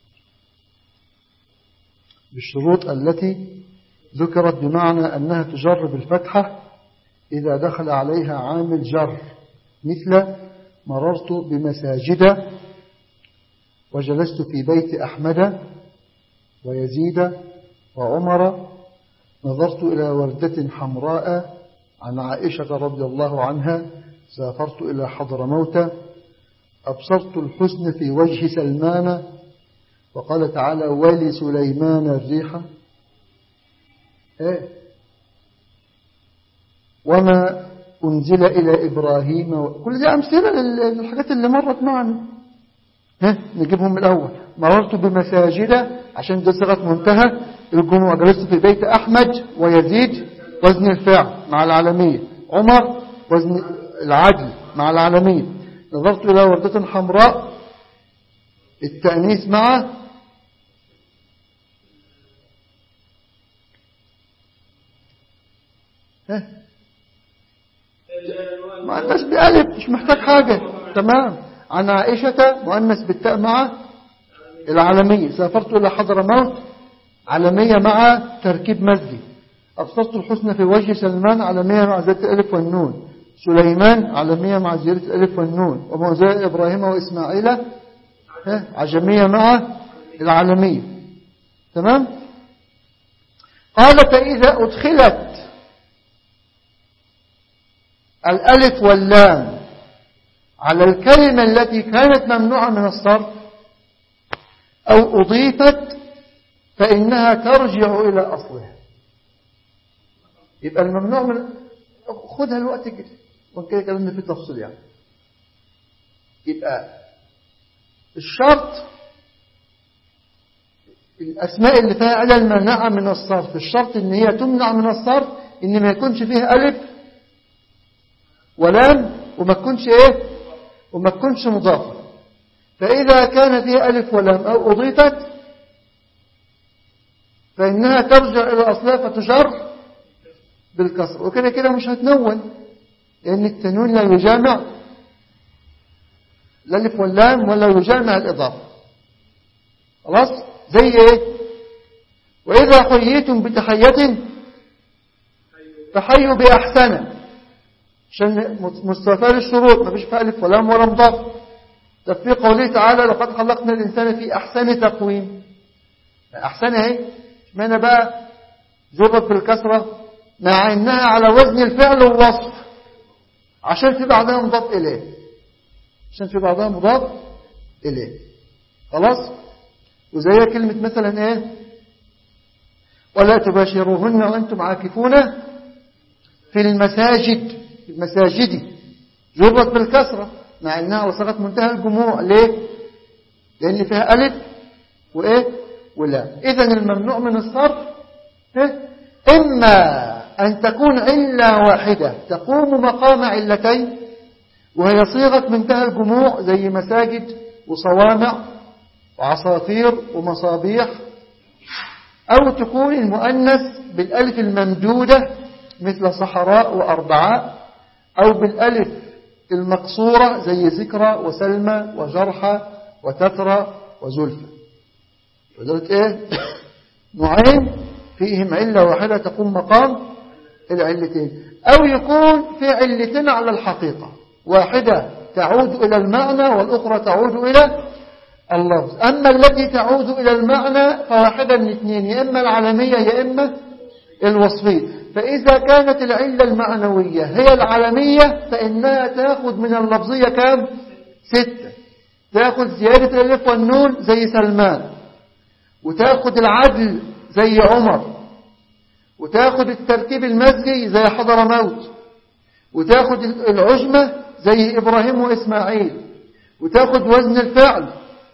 بالشروط التي ذكرت بمعنى أنها تجر بالفتحة إذا دخل عليها عامل جر مثل مررت بمساجد وجلست في بيت أحمد ويزيد وعمر نظرت إلى وردة حمراء عن عائشة رضي الله عنها سافرت إلى حضر موتى أبصرت الحسن في وجه سلمان وقال تعالى ولسليمان الريح إيه وما أنزل إلى إبراهيم كل دي أمثلة للحاجات اللي مرت معنا ها نجيبهم من الأول مررت بمساجد عشان دي صيغه منتهى الجمعة جلست في بيت أحمد ويزيد وزن الفعل مع العالمية عمر وزن العدل مع العالمية نظرت إلى وردة حمراء التأنيث مع ها مؤنث بألف مش محتاج حاجة تمام عن عائشة مؤنث بالتاء مع العالمية سافرت إلى حضر موت عالمية مع تركيب مزجي أبصرت الحسن في وجه سلمان عالمية مع زيادة الألف والنون سليمان عالمية مع زيادة الألف والنون وموزاء إبراهيم وإسماعيل عجمية مع العالمية تمام قال فإذا أدخلت الألف واللام على الكلمة التي كانت ممنوعة من الصرف أو أضيفت فإنها ترجع إلى أصلها يبقى الممنوع من خدها الوقت كده وكده كلامنا في تفصيل يعني يبقى الشرط الأسماء اللي فيها على المناعة من الصرف الشرط إن هي تمنع من الصرف إن ما يكونش فيها ألف ولام وما تكونش إيه وما تكونش مضافة فإذا كان فيها ألف ولام أو أضيفت فإنها ترجع إلى أصلها فتجر بالكسر وكده كده مش هتنون لأن التنوين لا يجامع الألف واللام ولا يجامع الإضافة خلاص زي إيه وإذا حييتم بتحية فحيوا بأحسن عشان مستوفى الشروط ما فيش فيها ألف ولام ولا مضاف طب في قوله تعالى لقد خلقنا الإنسان في أحسن تقويم أحسن اهي اشمعنى بقى جرت بالكسرة مع إنها على وزن الفعل والوصف عشان في بعضها مضاف إليه عشان في بعضها مضاف إليه خلاص وزي كلمة مثلا إيه ولا تباشروهن وأنتم عاكفون في المساجد في المساجد جرت بالكسرة مع إنها وصلت منتهى الجموع ليه لأن فيها ألف وإيه ولا إذا الممنوع من الصرف إيه؟ إما أن تكون علة واحدة تقوم مقام علتين وهي صيغة منتهى الجموع زي مساجد وصوامع وعصافير ومصابيح أو تكون المؤنث بالألف الممدودة مثل صحراء وأربعاء أو بالألف المقصورة زي ذكرى وسلمى وجرحى وتترى وزلفى فذلك إيه نوعين فيهم علة واحدة تقوم مقام العلتين أو يكون في علتين على الحقيقة واحدة تعود إلى المعنى والأخرى تعود إلى اللفظ أما التي تعود إلى المعنى فواحدة من اثنين يا إما العالمية يا إما الوصفية فإذا كانت العلة المعنوية هي العالمية فإنها تأخذ من اللفظية كام ستة تأخذ زيادة الألف والنون زي سلمان وتأخذ العدل زي عمر وتاخد التركيب المزجي زي حضر موت وتاخد العجمة زي إبراهيم وإسماعيل وتاخد وزن الفعل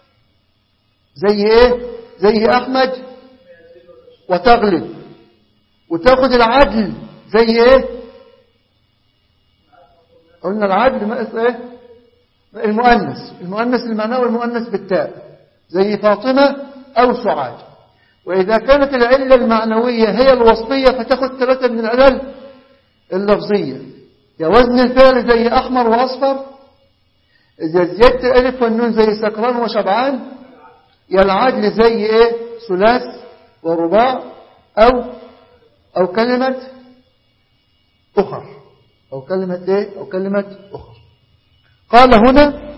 زي إيه زي أحمد وتغلب وتاخد العدل زي إيه قلنا العدل ما إيه المؤنث المؤنث المعنى والمؤنث بالتاء زي فاطمة أو سعاد وإذا كانت العلة المعنوية هي الوصفية فتاخد ثلاثة من العلل اللفظية يا وزن الفعل زي أحمر وأصفر إذا زيادة الألف والنون زي سكران وشبعان يا العدل زي إيه ثلاث ورباع أو أو كلمة أخر أو كلمة إيه أو كلمة أخر قال هنا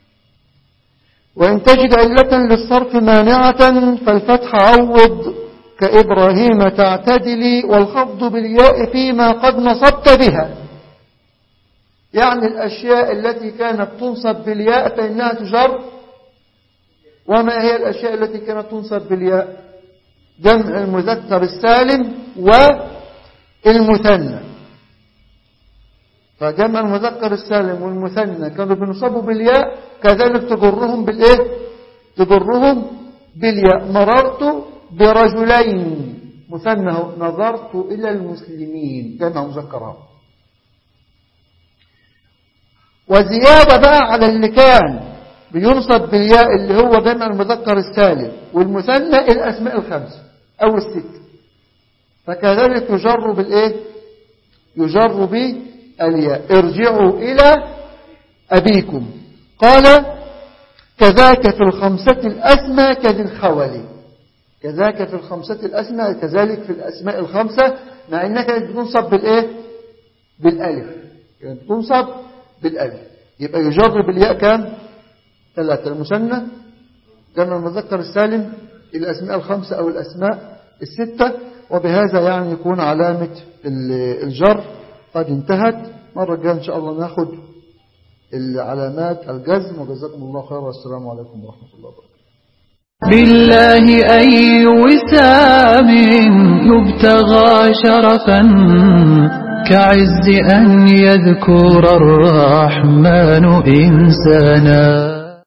وإن تجد علة للصرف مانعة فالفتح عوض كإبراهيم تعتدلي والخفض بالياء فيما قد نصبت بها يعني الأشياء التي كانت تنصب بالياء فإنها تجر وما هي الأشياء التي كانت تنصب بالياء جمع المذكر السالم والمثنى فجمع المذكر السالم والمثنى كانوا بنصبوا بالياء كذلك تجرهم بالايه تجرهم بالياء مررت برجلين مثنى نظرت إلى المسلمين جمع مذكرها وزيادة بقى على اللي كان بينصب بالياء اللي هو جمع المذكر السالم والمثنى الأسماء الخمسة أو الست فكذلك يجر بالإيه يجر بالياء ارجعوا إلى أبيكم قال كذاك في الخمسة الأسمى كذي الخولي كذاك في الخمسة الأسمى كذلك في الأسماء الخمسة مع أنها كانت بتنصب بالإيه بالألف كانت بتنصب بالألف يبقى يجر بالياء كام ثلاثة المثنى جمع المذكر السالم الأسماء الخمسة أو الأسماء الستة وبهذا يعني يكون علامة الجر قد انتهت مرة الجاية إن شاء الله ناخد العلامات الجزم وجزاكم الله خيرا والسلام عليكم ورحمة الله وبركاته بالله أي وسام يبتغى شرفا كعز أن يذكر الرحمن إنسانا